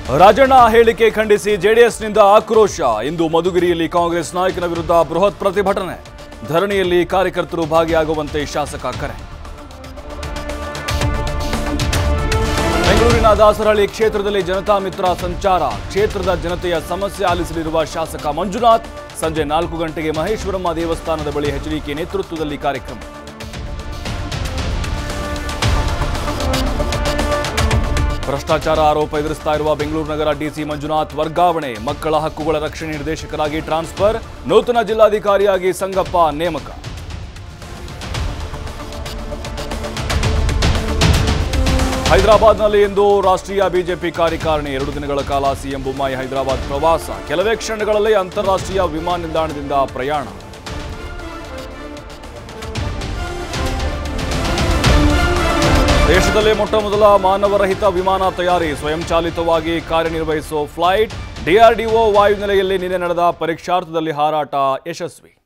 ರಾಜಣ್ಣ ಹೇಳಿಕೆ ಖಂಡಿಸಿ ಜೆಡಿಎಸ್ನಿಂದ ಆಕ್ರೋಶ ಇಂದು ಮಧುಗಿರಿಯಲ್ಲಿ ಕಾಂಗ್ರೆಸ್ ನಾಯಕನ ವಿರುದ್ಧ ಬೃಹತ್ ಪ್ರತಿಭಟನೆ ಧರಣಿಯಲ್ಲಿ ಕಾರ್ಯಕರ್ತರು ಭಾಗಿಯಾಗುವಂತೆ ಶಾಸಕ ಕರೆ ಬೆಂಗಳೂರಿನ ದಾಸರಹಳ್ಳಿ ಕ್ಷೇತ್ರದಲ್ಲಿ ಜನತಾ ಮಿತ್ರ ಸಂಚಾರ ಕ್ಷೇತ್ರದ ಜನತೆಯ ಸಮಸ್ಯೆ ಆಲಿಸಲಿರುವ ಶಾಸಕ ಮಂಜುನಾಥ್ ಸಂಜೆ ನಾಲ್ಕು ಗಂಟೆಗೆ ಮಹೇಶ್ವರಮ್ಮ ದೇವಸ್ಥಾನದ ಬಳಿ ಎಚ್ಡಿಕೆ ನೇತೃತ್ವದಲ್ಲಿ ಕಾರ್ಯಕ್ರಮ ಭ್ರಷ್ಟಾಚಾರ ಆರೋಪ ಎದುರಿಸ್ತಾ ಇರುವ ಬೆಂಗಳೂರು ನಗರ ಡಿಸಿ ಮಂಜುನಾಥ್ ವರ್ಗಾವಣೆ ಮಕ್ಕಳ ಹಕ್ಕುಗಳ ರಕ್ಷಣೆ ನಿರ್ದೇಶಕರಾಗಿ ಟ್ರಾನ್ಸ್ಫರ್ ನೂತನ ಜಿಲ್ಲಾಧಿಕಾರಿಯಾಗಿ ಸಂಗಪ್ಪ ನೇಮಕ ಹೈದರಾಬಾದ್ನಲ್ಲಿ ಇಂದು ರಾಷ್ಟ್ರೀಯ ಬಿಜೆಪಿ ಕಾರ್ಯಕಾರಿಣಿ ಎರಡು ದಿನಗಳ ಕಾಲ ಸಿಎಂ ಬೊಮ್ಮಾಯಿ ಹೈದರಾಬಾದ್ ಪ್ರವಾಸ ಕೆಲವೇ ಕ್ಷಣಗಳಲ್ಲಿ ಅಂತಾರಾಷ್ಟ್ರೀಯ ವಿಮಾನ ನಿಲ್ದಾಣದಿಂದ ಪ್ರಯಾಣ ದೇಶದಲ್ಲೇ ಮೊಟ್ಟ ಮೊದಲ ಮಾನವರಹಿತ ವಿಮಾನ ತಯಾರಿ ಸ್ವಯಂಚಾಲಿತವಾಗಿ ಕಾರ್ಯನಿರ್ವಹಿಸುವ ಫ್ಲೈಟ್ ಡಿಆರ್ಡಿಒ ವಾಯುನೆಲೆಯಲ್ಲಿ ನಿನ್ನೆ ನಡೆದ ಪರೀಕ್ಷಾರ್ಥದಲ್ಲಿ ಹಾರಾಟ ಯಶಸ್ವಿ